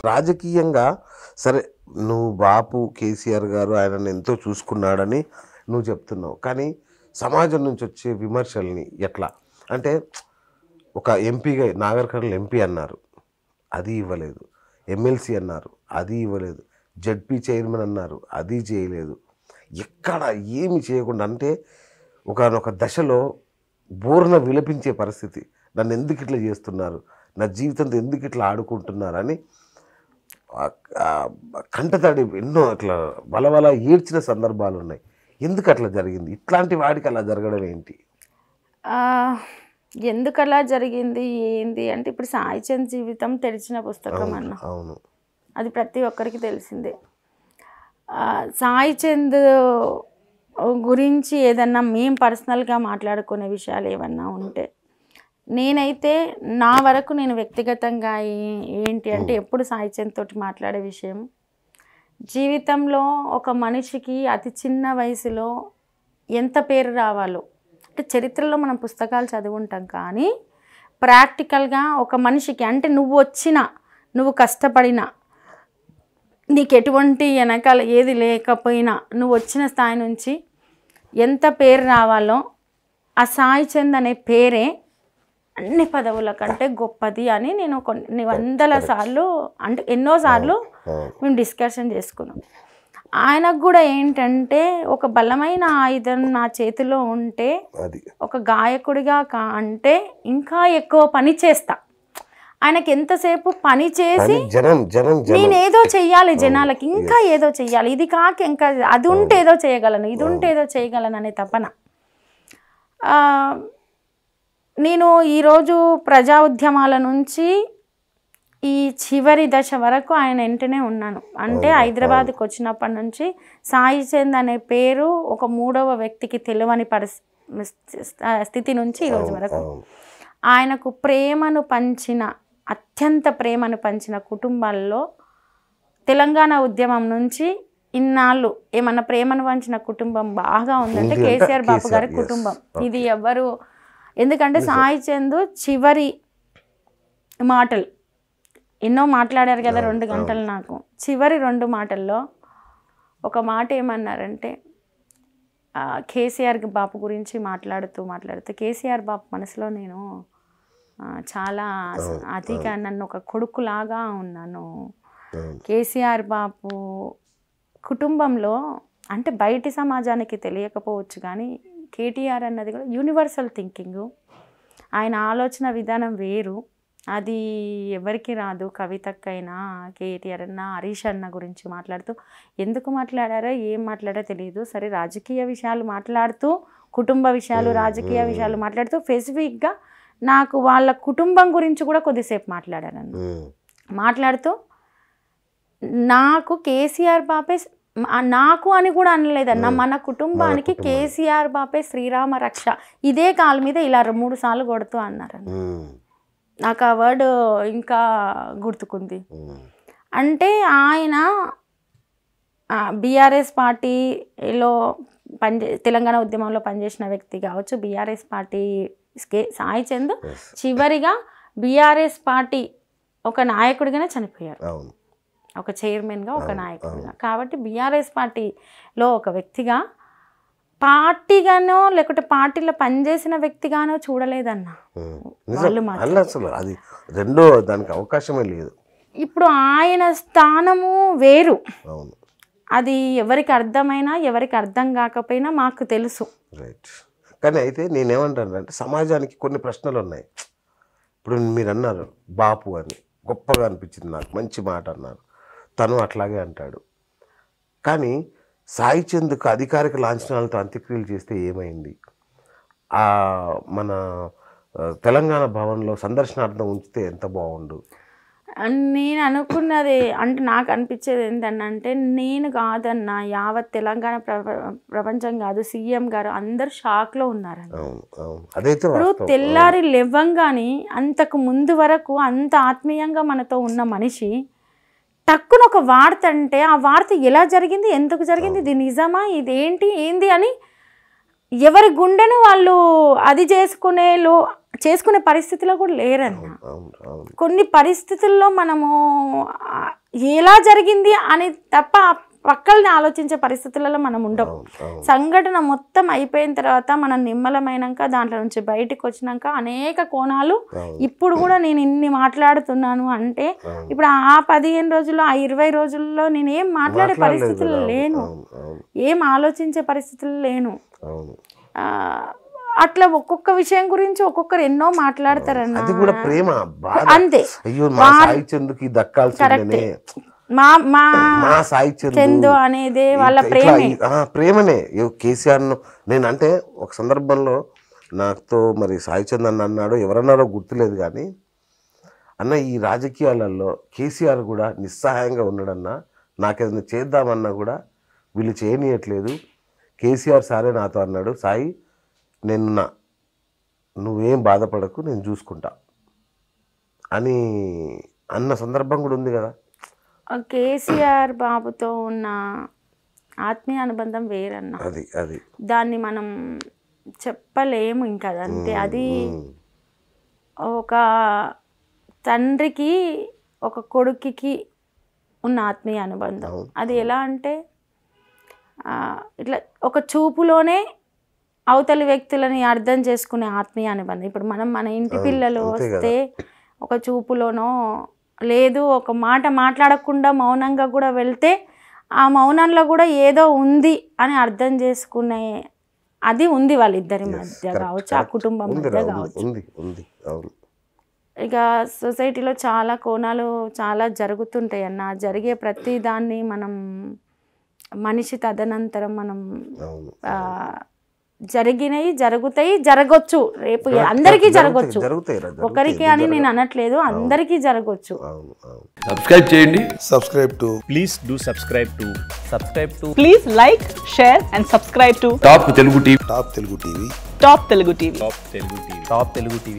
రాజకీయంగా సరే నువ్వు బాపు కేసీఆర్ గారు ఆయనను ఎంతో చూసుకున్నాడని నువ్వు చెప్తున్నావు కానీ సమాజం నుంచి వచ్చే విమర్శల్ని ఎట్లా అంటే ఒక ఎంపీగా నాగర్ కర్నూలు ఎంపీ అన్నారు అది ఇవ్వలేదు ఎమ్మెల్సీ అన్నారు అది ఇవ్వలేదు జడ్పీ చైర్మన్ అన్నారు అది చేయలేదు ఎక్కడ ఏమి చేయకుండా అంటే ఒకనొక దశలో బోర్న విలపించే పరిస్థితి నన్ను ఎందుకు ఇట్లా చేస్తున్నారు నా జీవితంతో ఎందుకు ఇట్లా ఆడుకుంటున్నారు అని ఆ- ఆ కంటతడి ఎన్నో అట్లా బలబల ఏడ్చిన సందర్భాలు ఉన్నాయి ఎందుకు అట్లా జరిగింది ఇట్లాంటి వాడికి అలా జరగడం ఏంటి ఆ, ఎందుకు అలా జరిగింది ఏంది అంటే ఇప్పుడు సాయి చంద్ జీవితం తెరిచిన పుస్తకం అన్న అవును అది ప్రతి ఒక్కరికి తెలిసిందే ఆ, సాయి చంద్ గురించి ఏదన్నా మేము పర్సనల్గా మాట్లాడుకునే విషయాలు ఏమన్నా ఉంటే నేనైతే నా వరకు నేను వ్యక్తిగతంగా ఏ- ఏంటి అంటే ఎప్పుడు సాయి చంద్ తోటి మాట్లాడే విషయం జీవితంలో ఒక మనిషికి అతి చిన్న వయసులో ఎంత పేరు రావాలో అంటే చరిత్రలో మనం పుస్తకాలు చదువుంటాం కానీ ప్రాక్టికల్గా ఒక మనిషికి అంటే నువ్వు వచ్చిన నువ్వు కష్టపడిన నీకు ఎటువంటి వెనకాల ఏది లేకపోయినా నువ్వు వచ్చిన స్థాయి నుంచి ఎంత పేరు రావాలో ఆ సాయి చంద్ అనే పేరే అన్ని పదవుల కంటే గొప్పది అని నేను కొన్ని వందల సార్లు అంటే ఎన్నోసార్లు అవును మేము డిస్కషన్ చేసుకున్నాం ఆయనకు కూడా ఏంటంటే ఒక బలమైన ఆయుధం నా చేతిలో ఉంటే అది ఒక గాయకుడిగా కా అంటే ఇంకా ఎక్కువ పని చేస్తా ఆయనకి ఎంతసేపు పని చేసి కానీ జనం జనం జనం నేను ఏదో చెయ్యాలి జనాలకి ఇంకా ఏదో చెయ్యాలి ఇది కాక ఇంకా అది ఉంటే ఏదో చేయగలను ఇది ఉంటే ఏదో చేయగలను అనే తపన ఆ, నేను ఈరోజు ప్రజా ఉద్యమాల నుంచి ఈ చివరి దశ వరకు ఆయన వెంటనే ఉన్నాను అంటే హైదరాబాద్కి వచ్చినప్పటి నుంచి సాయి చంద్ అనే పేరు ఒక మూడవ వ్యక్తికి తెలియని పరిస్థితి స్థితి నుంచి ఈరోజు వరకు అవును ఆయనకు ప్రేమను పంచిన అత్యంత ప్రేమను పంచిన కుటుంబాల్లో తెలంగాణ ఉద్యమం నుంచి ఇన్నాళ్ళు ఏమన్నా ప్రేమను పంచిన కుటుంబం బాగా ఉందంటే ఉంది అంటే కేసీఆర్ బాబు గారి కేసీఆర్, yes. కుటుంబం ఇది ఎవరు ఎందుకంటే సాయి చంద్ చివరి మాటలు ఎన్నో మాట్లాడారు కదా రెండు గంటలు నాకు చివరి రెండు మాటల్లో ఒక మాట ఏమన్నారంటే ఆ, కేసీఆర్ బాపు గురించి మాట్లాడుతూ మాట్లాడుతూ కేసీఆర్ బాపు మనసులో నేను ఆ, చాలా అస- అతిగా నన్ను ఒక కొడుకులాగా ఉన్నాను అవును కేసీఆర్ బాపు కుటుంబంలో అంటే బయటి సమాజానికి తెలియకపోవచ్చు కానీ కేటీఆర్ అన్నది కూడా యూనివర్సల్ థింకింగ్ ఆయన ఆలోచన విధానం వేరు అది ఎవరికి రాదు కవితకైనా కేటీఆర్ అన్న హరీష్ అన్న గురించి మాట్లాడుతూ ఎందుకు మాట్లాడారో ఏం మాట్లాడారో తెలియదు సరే రాజకీయ విషయాలు మాట్లాడుతూ కుటుంబ విషయాలు రాజకీయ విషయాలు మాట్లాడుతూ స్పెసిఫిక్గా నాకు వాళ్ళ కుటుంబం గురించి కూడా కొద్దిసేపు మాట్లాడారు అన్న ఉమ్. మాట్లాడుతూ నాకు కేసీఆర్ బాపే ఆ నాకు అని కూడా అనలేదన్న మన కుటుంబానికి కేసీఆర్ బాపే శ్రీరామ రక్ష ఇదే కాలు మీద ఇలా మూడు సార్లు కొడుతూ అన్నారన్న ఉమ్. నాకు ఆ వర్డ్ ఇంకా గుర్తుకుంది ఉమ్. అంటే ఆయన బీఆర్ఎస్ పార్టీలో పనిచే తెలంగాణ ఉద్యమంలో పనిచేసిన వ్యక్తి కావచ్చు బీఆర్ఎస్ పార్టీ కే- సాయి చంద్ Yes. చివరిగా బీఆర్ఎస్ పార్టీ ఒక నాయకుడిగానే చనిపోయారు అవును ఒక చైర్మన్గా ఒక నాయకుడిగా కాబట్టి బీఆర్ఎస్ పార్టీలో ఒక వ్యక్తిగా పార్టీగానో లేకుంటే పార్టీలో పనిచేసిన వ్యక్తిగానో చూడలేదన్న ఉమ్. వాళ్ళు నిజం మాత్రం. అల్ల అసలు అది రెండో దానికి అవకాశమే లేదు ఇప్పుడు ఆయన స్థానము వేరు అవును అది ఎవరికి అర్థమైనా ఎవరికి అర్థం కాకపోయినా మాకు తెలుసు రైట్ కానీ అయితే నేనేమంటాను అంటే సమాజానికి కొన్ని ప్రశ్నలు ఉన్నాయి ఇప్పుడు మీరు అన్నారు బాపు అని గొప్పగా అనిపించింది నాకు మంచి మాట అన్నారు తను అట్లాగే అంటాడు కానీ సాయి చంద్కు అధికారిక లాంఛనాలతో అంత్యక్రియలు చేస్తే ఏమైంది ఆ మన ఆ, తెలంగాణ భవన్లో సందర్శనార్థం ఉంచితే ఎంత బాగుండు నేను అనుకున్నది అంటే నాకు అనిపించేది ఏంటంటే నేను కాదన్న యావత్ తెలంగాణ ప్రప ప్రపంచం కాదు సీఎం గారు అందరు షాక్లో ఉన్నారన్న అవును అవును అదైతే ఇప్పుడు వాస్తవం. తెల్లారి లేవ్వంగానే అంతకు ముందు వరకు అంత ఆత్మీయంగా మనతో ఉన్న మనిషి టక్కున ఒక వార్త అంటే ఆ వార్త ఎలా జరిగింది ఎందుకు జరిగింది ఇది నిజమా ఇదేంటి ఏంది అని ఎవరి గుండెను వాళ్ళు అది చేసుకునే లో చేసుకునే పరిస్థితిలో కూడా లేరన్న అవును అవును కొన్ని పరిస్థితుల్లో మనము ఆ, ఎలా జరిగింది అని తప్ప ఆ పక్కల్ని ఆలోచించే పరిస్థితులలో మనం ఉండము అవును అవును సంఘటన మొత్తం అయిపోయిన తర్వాత మనం నిమ్మలమైనాక దాంట్లో నుంచి బయటకు వచ్చినాక అనేక కోణాలు అవును. ఇప్పుడు కూడా నేను ఇన్ని మాట్లాడుతున్నాను అంటే అవును. ఇప్పుడు ఆ పదిహేను రోజుల్లో ఆ ఇరవై రోజుల్లో నేను ఏం మాట్లాడే మాట్లాడలేదు పరిస్థితుల్లో కదా. లేను అవును అవును ఏం ఆలోచించే పరిస్థితుల్లో లేను అవును ఆ, అట్లా ఒక్కొక్క విషయం గురించి ఒక్కొక్కరు ఎన్నో మాట్లాడతారన్న అది కూడా ప్రేమ బాధ అంతే అయ్యో మా సాయి చందుకి దక్కాల్సిందేనే మా మా మా సాయి చందు చందు అనేది వాళ్ళ ఇట్లా- ప్రేమే ఇట్లా- ఆ, ప్రేమనే కేసీఆర్ నేను అంటే ఒక సందర్భంలో నాతో మరి సాయి చంద్ అన్న అన్నాడు ఎవరన్నారో గుర్తులేదు కానీ అన్న ఈ రాజకీయాలలో కేసీఆర్ కూడా నిస్సహాయంగా ఉన్నాడన్న నాకేదైనా చేద్దామన్నా కూడా వీళ్ళు చేయనీయట్లేదు కేసీఆర్ సారే నాతో అన్నాడు సాయి నేనున్నా నువ్వేం బాధపడకు నేను చూసుకుంటా అని అన్న సందర్భం కూడా ఉంది కదా ఆ కేసీఆర్ బాబుతో ఉన్న ఆత్మీయ అనుబంధం వేరన్న అది అది దాన్ని మనం చెప్పలేము ఇంకా అంతే అది ఉమ్. ఒక తండ్రికి ఒక కొడుకుకి ఉన్న ఆత్మీయ అనుబంధం అవును. అది ఎలా అంటే ఆ, ఇట్లా ఒక చూపులోనే అవతలి వ్యక్తులని అర్థం చేసుకునే ఆత్మీయ అనుబంధం ఇప్పుడు మనం మన ఇంటి పిల్లలు అంతే కదా. వస్తే ఒక చూపులోనో లేదు ఒక మాట మాట్లాడకుండా మౌనంగా కూడా వెళ్తే ఆ మౌనంలో కూడా ఏదో ఉంది అని అర్థం చేసుకునే అది ఉంది వాళ్ళిద్దరి మధ్య కావచ్చు ఆ కుటుంబం ఉంది మధ్య రా, కావచ్చు ఉంది ఉంది అవును ఇక సొసైటీలో చాలా కోణాలు చాలా జరుగుతుంటాయి అన్న జరిగే ప్రతి దాన్ని మనం మనిషి తదనంతరం మనం అవును ఆ, జరిగినవి జరుగుతాయి జరగొచ్చు రేపు అందరికీ జరగొచ్చు జరుగుతాయి రా, జరుగుతాయి. ఒకరికి అని నేను అనట్లేదు అందరికీ జరగొచ్చు అవును అవును సబ్స్క్రైబ్ చేయండి subscribe to please do subscribe to subscribe to Please like, share, and subscribe to Top Telugu TV Top Telugu TV. Top Telugu TV. top telugu tv top telugu tv